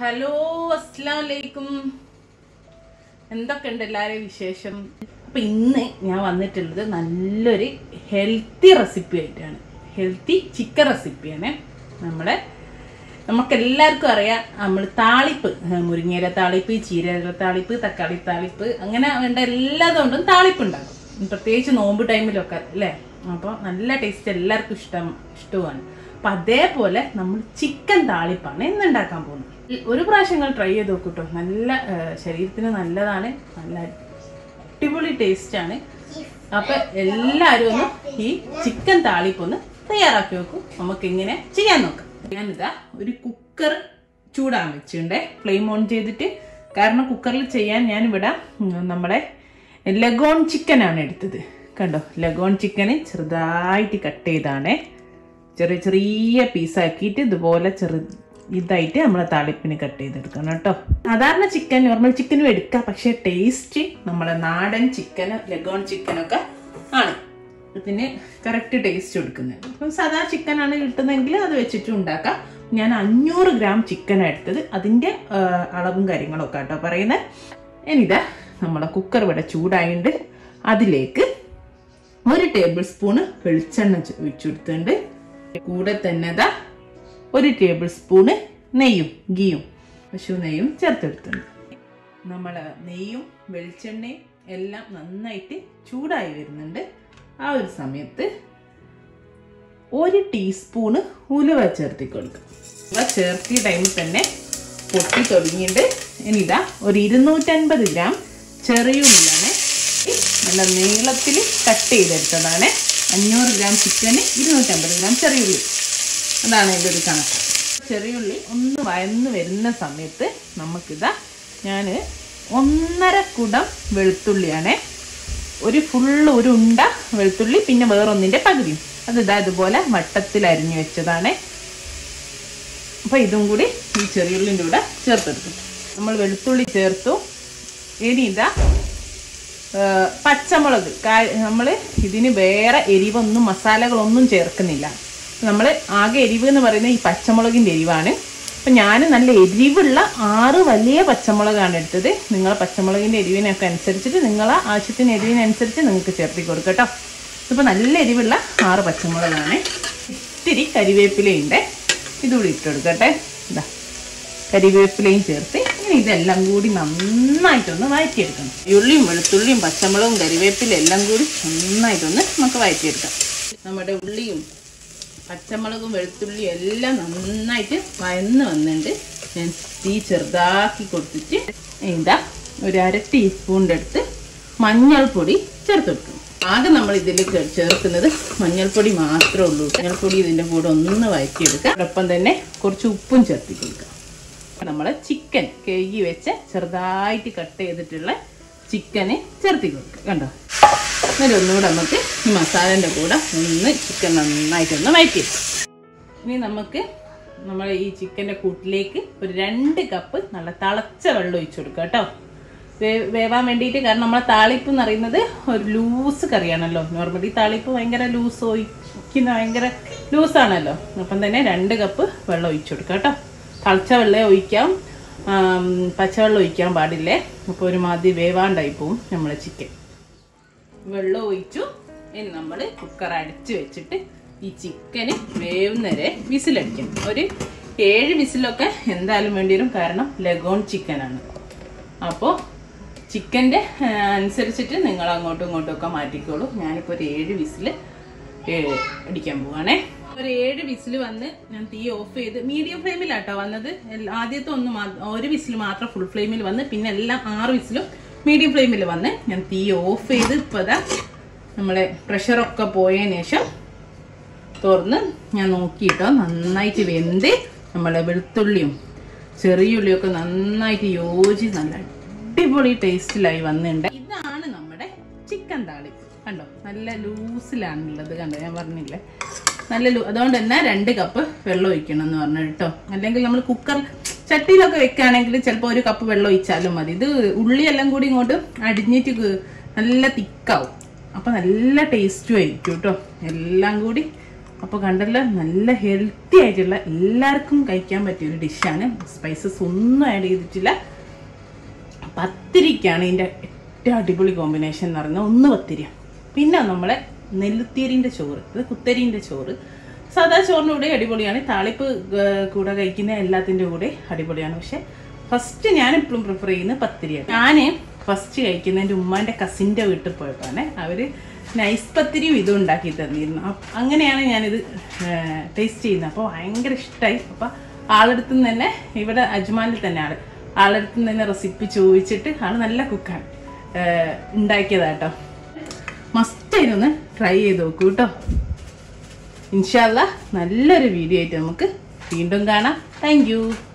hello അസ്സാം വലൈക്കും എന്തൊക്കെയുണ്ട് എല്ലാവരെയും വിശേഷം അപ്പൊ ഇന്ന് ഞാൻ വന്നിട്ടുള്ളത് നല്ലൊരു ഹെൽത്തി റെസിപ്പി ആയിട്ടാണ് ഹെൽത്തി ചിക്കൻ റെസിപ്പിയാണ് നമ്മുടെ നമുക്ക് എല്ലാവർക്കും അറിയാം നമ്മൾ താളിപ്പ് ഏഹ് മുരിങ്ങയില താളിപ്പ് ചീരയില താളിപ്പ് തക്കാളി താളിപ്പ് അങ്ങനെ വേണ്ട എല്ലാതും കൊണ്ടും താളിപ്പ് ഉണ്ടാക്കും പ്രത്യേകിച്ച് നോമ്പ് ടൈമിലൊക്കെ അല്ലേ അപ്പോൾ നല്ല ടേസ്റ്റ് എല്ലാവർക്കും ഇഷ്ടം ഇഷ്ടമാണ് അപ്പം അതേപോലെ നമ്മൾ ചിക്കൻ താളിപ്പാണ് ഇന്ന് ഉണ്ടാക്കാൻ പോകുന്നത് ഒരു പ്രാവശ്യം നിങ്ങൾ ട്രൈ ചെയ്ത് നോക്കൂട്ടോ നല്ല ഏഹ് ശരീരത്തിന് നല്ലതാണ് നല്ല അടിപൊളി ടേസ്റ്റ് ആണ് അപ്പൊ എല്ലാവരും ഒന്ന് ഈ ചിക്കൻ താളിപ്പ് ഒന്ന് തയ്യാറാക്കി നോക്കൂ നമുക്ക് എങ്ങനെ ചെയ്യാൻ നോക്കാം ഞാനിതാ ഒരു കുക്കർ ചൂടാൻ വെച്ചിട്ടുണ്ടേ ഫ്ലെയിം ഓൺ ചെയ്തിട്ട് കാരണം കുക്കറിൽ ചെയ്യാൻ ഞാൻ ഇവിടെ നമ്മുടെ ലഗോൺ ചിക്കനാണ് എടുത്തത് കണ്ടോ ലഗോൺ ചിക്കന് ചെറുതായിട്ട് കട്ട് ചെയ്താണേ ചെറിയ ചെറിയ പീസാക്കിയിട്ട് ഇതുപോലെ ചെറു ഇതായിട്ട് നമ്മളെ താളിപ്പിന് കട്ട് ചെയ്തെടുക്കണം കേട്ടോ സാധാരണ ചിക്കൻ നോർമൽ ചിക്കനും എടുക്കാം പക്ഷേ ടേസ്റ്റ് നമ്മളെ നാടൻ ചിക്കന് ലഗോൺ ചിക്കനൊക്കെ ആണ് ഇതിന് കറക്റ്റ് ടേസ്റ്റ് കൊടുക്കുന്നത് ഇപ്പം സാധാ ചിക്കനാണ് കിട്ടുന്നതെങ്കിൽ അത് വെച്ചിട്ട് ഉണ്ടാക്കാം ഞാൻ അഞ്ഞൂറ് ഗ്രാം ചിക്കൻ എടുത്തത് അതിൻ്റെ ആ, അളവും കാര്യങ്ങളൊക്കെ കേട്ടോ പറയുന്നത് ഇനിതാ നമ്മളെ കുക്കർ ഇവിടെ ചൂടായിട്ട് അതിലേക്ക് ഒരു ടേബിൾ സ്പൂണ് വെളിച്ചെണ്ണ ചെ- ഒഴിച്ചു കൊടുത്തിട്ടുണ്ട് കൂടെ തന്നെ ദാ ഒരു ടേബിൾ സ്പൂണ് നെയ്യും ഗീയും പശു നെയ്യും ചേർത്തെടുത്തിട്ടുണ്ട് നമ്മൾ നെയ്യും വെളിച്ചെണ്ണയും എല്ലാം നന്നായിട്ട് ചൂടായി വരുന്നുണ്ട് ആ ഒരു സമയത്ത് ഒരു ടീസ്പൂണ് ഉലുവ ചേർത്തി കൊടുക്കും ഉലുവ ചേർത്തിയ ടൈമിൽ തന്നെ പൊട്ടി തുടങ്ങിയിട്ട് ഇനിതാ ഒരു ഇരുന്നൂറ്റൻപത് ഗ്രാം ചെറിയുള്ളിയാണ് നല്ല നീളത്തിൽ കട്ട് ചെയ്തെടുത്തതാണ് അഞ്ഞൂറ് ഗ്രാം ചിക്കന് ഇരുന്നൂറ്റമ്പത് ഗ്രാം ചെറിയുള്ളി അതാണ് ഇതിൻ്റെ ഒരു കണക്ക് ചെറിയുള്ളി ഒന്ന് വയന്ന് വരുന്ന സമയത്ത് നമുക്കിതാ ഞാൻ ഒന്നര കുടം വെളുത്തുള്ളിയാണ് ഒരു ഫുള്ള് ഒരു ഉണ്ട വെളുത്തുള്ളി പിന്നെ വേറൊന്നിൻ്റെ പകുതിയും അത് ഇതാ ഇതുപോലെ വട്ടത്തിൽ അരിഞ്ഞു വെച്ചതാണ് അപ്പോൾ ഇതും കൂടി ഈ ചെറിയുള്ളിൻ്റെ കൂടെ ചേർത്തെടുക്കും നമ്മൾ വെളുത്തുള്ളി ചേർത്തു ഇനി ഇതാ ആ, പച്ചമുളക് നമ്മൾ ഇതിന് വേറെ എരിവൊന്നും മസാലകളൊന്നും ചേർക്കുന്നില്ല നമ്മൾ ആകെ എരിവ് എന്ന് പറയുന്നത് ഈ പച്ചമുളകിൻ്റെ എരിവാണ് അപ്പം ഞാൻ നല്ല എരിവുള്ള ആറ് വലിയ പച്ചമുളകാണ് എടുത്തത് നിങ്ങൾ പച്ചമുളകിൻ്റെ എരിവിനൊക്കെ അനുസരിച്ചിട്ട് നിങ്ങളെ ആവശ്യത്തിന് എരിവിനനുസരിച്ച് നിങ്ങൾക്ക് ചേർത്തി കൊടുക്കുക കേട്ടോ ഇതിപ്പോൾ നല്ല എരിവുള്ള ആറ് പച്ചമുളകാണ് ഇത്തിരി കരിവേപ്പിലയുണ്ട് ഇതുകൂടി ഇട്ടെടുക്കട്ടെ ഇതാ കരിവേപ്പിലയും ചേർത്ത് ഇനി ഇതെല്ലാം കൂടി നന്നായിട്ടൊന്ന് വഴറ്റിയെടുക്കണം ഉള്ളിയും വെളുത്തുള്ളിയും പച്ചമുളകും കരിവേപ്പിലയും എല്ലാം കൂടി നന്നായിട്ടൊന്ന് നമുക്ക് വഴറ്റിയെടുക്കാം നമ്മുടെ ഉള്ളിയും പച്ചമുളകും വെളുത്തുള്ളിയും എല്ലാം നന്നായിട്ട് വയന്ന് വന്നിട്ടുണ്ട് ഞാൻ തീ ചെറുതാക്കി കൊടുത്തിട്ട് ഇതാ ഒരു അര ടീസ്പൂണിൻ്റെ അടുത്ത് മഞ്ഞൾപ്പൊടി ചേർത്ത് കൊടുക്കും ആകെ നമ്മൾ ഇതിൽ ചേർക്കുന്നത് മഞ്ഞൾപ്പൊടി മാത്രമേ ഉള്ളൂ മഞ്ഞൾപ്പൊടി ഇതിൻ്റെ കൂടെ ഒന്ന് വഴറ്റിയെടുക്കുക അതോടൊപ്പം തന്നെ കുറച്ച് ഉപ്പും ചേർത്തി കൊടുക്കുക നമ്മൾ ചിക്കൻ കഴുകി വെച്ച് ചെറുതായിട്ട് കട്ട് ചെയ്തിട്ടുള്ള ചിക്കന് ചേർത്തി കൊടുക്കുക കണ്ടോ എന്നിട്ട് ഒന്നുകൂടെ നമുക്ക് ഈ മസാലേൻ്റെ കൂടെ ഒന്ന് ചിക്കൻ നന്നായിട്ടൊന്ന് വഴറ്റി ഇനി നമുക്ക് നമ്മൾ ഈ ചിക്കൻ്റെ കൂട്ടിലേക്ക് ഒരു രണ്ട് കപ്പ് നല്ല തിളച്ച വെള്ളം ഒഴിച്ചു കൊടുക്കുക കേട്ടോ വേ- വേവാൻ വേണ്ടിയിട്ട് കാരണം നമ്മളെ താളിപ്പ് എന്ന് പറയുന്നത് ഒരു ലൂസ് കറിയാണല്ലോ നോർമലി താളിപ്പ് ഭയങ്കര ലൂസ് ഒഴിക്കുന്ന ഭയങ്കര ലൂസാണല്ലോ അപ്പം തന്നെ രണ്ട് കപ്പ് വെള്ളം ഒഴിച്ചു കൊടുക്കുക കേട്ടോ തിളച്ച വെള്ളം ഒഴിക്കാം ആം, പച്ചവെള്ളം ഒഴിക്കാൻ പാടില്ലേ അപ്പോൾ ഒരുമാതിരി വേവാണ്ടായി പോവും നമ്മളെ ചിക്കൻ വെള്ളം ഒഴിച്ചു ഇനി നമ്മൾ കുക്കർ അടച്ച് വെച്ചിട്ട് ഈ ചിക്കന് വേവുന്നവരെ വിസിലടിക്കണം ഒരു ഏഴ് വിസിലൊക്കെ എന്തായാലും വേണ്ടി വരും കാരണം ലഗോൺ ചിക്കനാണ് അപ്പോൾ ചിക്കൻ്റെ അനുസരിച്ചിട്ട് നിങ്ങൾ അങ്ങോട്ടും ഇങ്ങോട്ടും ഒക്കെ മാറ്റിക്കോളൂ ഞാനിപ്പോൾ ഒരു ഏഴ് വിസിൽ അടിക്കാൻ പോവാണേ ഒരു ഏഴ് വിസിൽ വന്ന് ഞാൻ തീ ഓഫ് ചെയ്ത് മീഡിയം ഫ്ലെയിമിലാട്ടോ വന്നത് എല്ല- ആദ്യത്തെ ഒന്ന് മാ- ഒരു വിസിൽ മാത്രം ഫുൾ ഫ്ലെയിമിൽ വന്ന് പിന്നെ എല്ലാം ആറ് വിസിലും മീഡിയം ഫ്ലെയിമിൽ വന്ന് ഞാൻ തീ ഓഫ് ചെയ്ത് ഇപ്പോൾ ദാ നമ്മളെ പ്രഷറൊക്കെ പോയതിന് ശേഷം തുറന്ന് ഞാൻ നോക്കിയിട്ടോ നന്നായിട്ട് വെന്ത് നമ്മളെ വെളുത്തുള്ളിയും ചെറിയുള്ളിയൊക്കെ നന്നായിട്ട് യോജി നല്ല അടിപൊളി ടേസ്റ്റിലായി വന്നിട്ടുണ്ട് ഇതാണ് നമ്മുടെ ചിക്കൻ താളി കണ്ടോ നല്ല ലൂസിലാണുള്ളത് കണ്ടോ ഞാൻ പറഞ്ഞില്ലേ നല്ല ലൂ അതുകൊണ്ട് തന്നെ രണ്ട് കപ്പ് വെള്ളം ഒഴിക്കണം എന്ന് പറഞ്ഞു കേട്ടോ അല്ലെങ്കിൽ നമ്മൾ കുക്കർ ചട്ടിയിലൊക്കെ വെക്കുകയാണെങ്കിൽ ചിലപ്പോൾ ഒരു കപ്പ് വെള്ളം ഒഴിച്ചാലും മതി ഇത് ഉള്ളിയെല്ലാം കൂടി ഇങ്ങോട്ട് അടിഞ്ഞിട്ട് ക- നല്ല തിക്കാവും അപ്പം നല്ല ടേസ്റ്റും ആയിരിക്കും കേട്ടോ എല്ലാം കൂടി അപ്പോൾ കണ്ടല്ലോ നല്ല ഹെൽത്തി ആയിട്ടുള്ള എല്ലാവർക്കും കഴിക്കാൻ പറ്റിയ ഒരു ഡിഷാണ് സ്പൈസസ് ഒന്നും ആഡ് ചെയ്തിട്ടില്ല പത്തിരിക്കാണ് ഇതിൻ്റെ ഏറ്റവും അടിപൊളി കോമ്പിനേഷൻ എന്ന് പറയുന്നത് ഒന്ന് പത്തിരി പിന്നെ നമ്മളെ നെല്ലുത്തീരിൻ്റെ ചോറ് ഇത് കുത്തരീൻ്റെ ചോറ് സാധാ ചോറിൻ്റെ കൂടെ അടിപൊളിയാണ് താളിപ്പ് ഏർ, കൂടെ കഴിക്കുന്ന എല്ലാത്തിൻ്റെ കൂടെ അടിപൊളിയാണ് പക്ഷെ ഫസ്റ്റ് ഞാൻ എപ്പോഴും പ്രിഫർ ചെയ്യുന്നത് പത്തിരിയാണ് ഞാൻ ഫസ്റ്റ് കഴിക്കുന്ന എൻ്റെ ഉമ്മാൻ്റെ കസിൻ്റെ വീട്ടിൽ പോയപ്പോഴാണ് അവർ നൈസ് പത്തിരിയും ഇതും ഉണ്ടാക്കി തന്നിരുന്നു അപ്പ- അങ്ങനെയാണ് ഞാനിത് ടേസ്റ്റ് ചെയ്യുന്നത് അപ്പോൾ ഭയങ്കര ഇഷ്ടമായി അപ്പോൾ ആളെടുത്തു നിന്ന് തന്നെ ഇവിടെ അജ്മാനിൽ തന്നെ ആള് ആളെടുത്ത് നിന്ന് തന്നെ റെസിപ്പി ചോദിച്ചിട്ട് ആള് നല്ല കുക്കാണ് ഉണ്ടാക്കിയതാട്ടോ മസ്റ്റായിരുന്നു ട്രൈ ചെയ്ത് നോക്കൂ കേട്ടോ ഇൻഷാല്ല നല്ലൊരു വീഡിയോ ആയിട്ട് നമുക്ക് വീണ്ടും കാണാം താങ്ക്